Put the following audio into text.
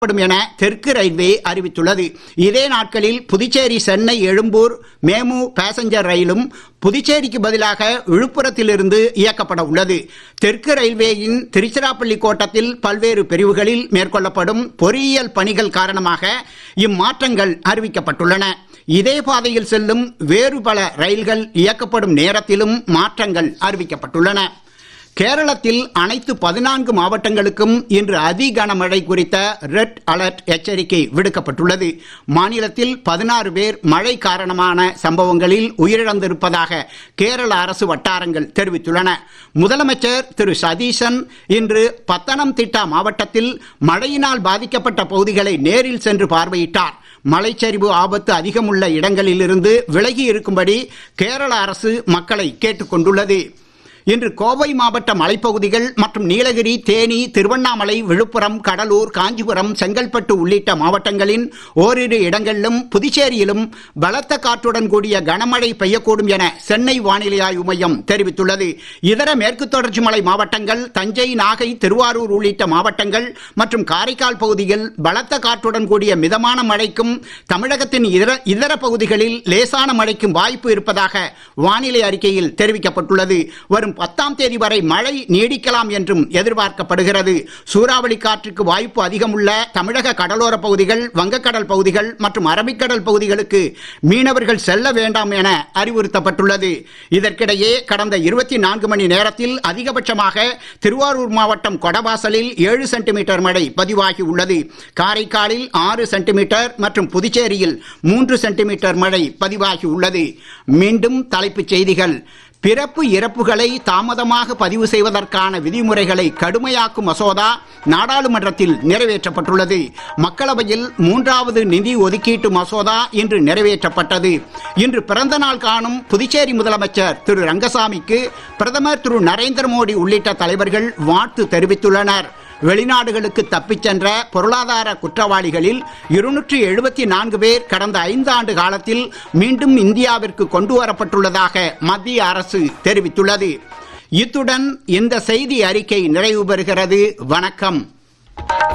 படும் என தெற்கு ரயில்வே அறிவித்துள்ளது இதே நாட்களில் புதுச்சேரி சென்னை எழும்பூர் மேமு பேசஞ்சர் ரயிலும் புதுச்சேரிக்கு பதிலாக விழுப்புரத்திலிருந்து இயக்கப்பட உள்ளது தெற்கு ரயில்வேயின் திருச்சிராப்பள்ளி கோட்டத்தில் பல்வேறு பிரிவுகளில் மேற்கொள்ளப்படும் பொறியியல் பணிகள் காரணமாக இம்மாற்றங்கள் அறிவிக்கப்பட்டுள்ளன இதே பாதையில் செல்லும் வேறு பல ரயில்கள் இயக்கப்படும் நேரத்திலும் மாற்றங்கள் அறிவிக்கப்பட்டுள்ளன கேரளத்தில் அனைத்து பதினான்கு மாவட்டங்களுக்கும் இன்று அதி கனமழை குறித்த ரெட் அலர்ட் எச்சரிக்கை விடுக்கப்பட்டுள்ளது மாநிலத்தில் பதினாறு பேர் மழை காரணமான சம்பவங்களில் உயிரிழந்திருப்பதாக கேரள அரசு வட்டாரங்கள் தெரிவித்துள்ளன முதலமைச்சர் திரு சதீசன் இன்று பத்தனம்திட்டா மாவட்டத்தில் மழையினால் பாதிக்கப்பட்ட பகுதிகளை நேரில் சென்று பார்வையிட்டார் மலைச்சரிவு ஆபத்து அதிகமுள்ள இடங்களிலிருந்து விலகி இருக்கும்படி கேரள அரசு மக்களை கேட்டுக்கொண்டுள்ளது இன்று கோவை மாவட்ட மலைப்பகுதிகள் மற்றும் நீலகிரி தேனி திருவண்ணாமலை விழுப்புரம் கடலூர் காஞ்சிபுரம் செங்கல்பட்டு உள்ளிட்ட மாவட்டங்களின் ஓரிரு இடங்களிலும் புதுச்சேரியிலும் பலத்த காற்றுடன் கூடிய கனமழை பெய்யக்கூடும் என சென்னை வானிலை ஆய்வு மையம் தெரிவித்துள்ளது இதர மேற்கு தொடர்ச்சி மலை மாவட்டங்கள் தஞ்சை நாகை திருவாரூர் உள்ளிட்ட மாவட்டங்கள் மற்றும் காரைக்கால் பகுதியில் பலத்த காற்றுடன் கூடிய மிதமான மழைக்கும் தமிழகத்தின் இதர இதர பகுதிகளில் லேசான மழைக்கும் வாய்ப்பு இருப்பதாக வானிலை அறிக்கையில் தெரிவிக்கப்பட்டுள்ளது வரும் பத்தாம் தேதி வரை மழை நீடிக்கலாம் என்றும் எதிர்பார்க்கப்படுகிறது சூறாவளி காற்றுக்கு வாய்ப்பு அதிகமுள்ள தமிழக கடலோர பகுதிகள் வங்கக்கடல் பகுதிகள் மற்றும் அரபிக்கடல் பகுதிகளுக்கு மீனவர்கள் செல்ல வேண்டாம் என அறிவுறுத்தப்பட்டுள்ளது இதற்கிடையே கடந்த இருபத்தி நான்கு மணி நேரத்தில் அதிகபட்சமாக திருவாரூர் மாவட்டம் கொடவாசலில் ஏழு சென்டிமீட்டர் மழை பதிவாகி உள்ளது காரைக்காலில் ஆறு சென்டிமீட்டர் மற்றும் புதுச்சேரியில் மூன்று சென்டிமீட்டர் மழை பதிவாகி உள்ளது மீண்டும் தலைப்புச் செய்திகள் பிறப்பு இறப்புகளை தாமதமாக பதிவு செய்வதற்கான விதிமுறைகளை கடுமையாக்கும் மசோதா நாடாளுமன்றத்தில் நிறைவேற்றப்பட்டுள்ளது மக்களவையில் மூன்றாவது நிதி ஒதுக்கீட்டு மசோதா இன்று நிறைவேற்றப்பட்டது இன்று பிறந்த நாள் காணும் புதுச்சேரி முதலமைச்சர் திரு ரங்கசாமிக்கு பிரதமர் திரு நரேந்திர மோடி உள்ளிட்ட தலைவர்கள் வாழ்த்து தெரிவித்துள்ளனர் வெளிநாடுகளுக்கு தப்பிச் சென்ற பொருளாதார குற்றவாளிகளில் இருநூற்றி எழுபத்தி நான்கு பேர் கடந்த ஐந்து ஆண்டு காலத்தில் மீண்டும் இந்தியாவிற்கு கொண்டு வரப்பட்டுள்ளதாக மத்திய அரசு தெரிவித்துள்ளது இத்துடன் இந்த செய்தி அறிக்கை நிறைவு பெறுகிறது வணக்கம்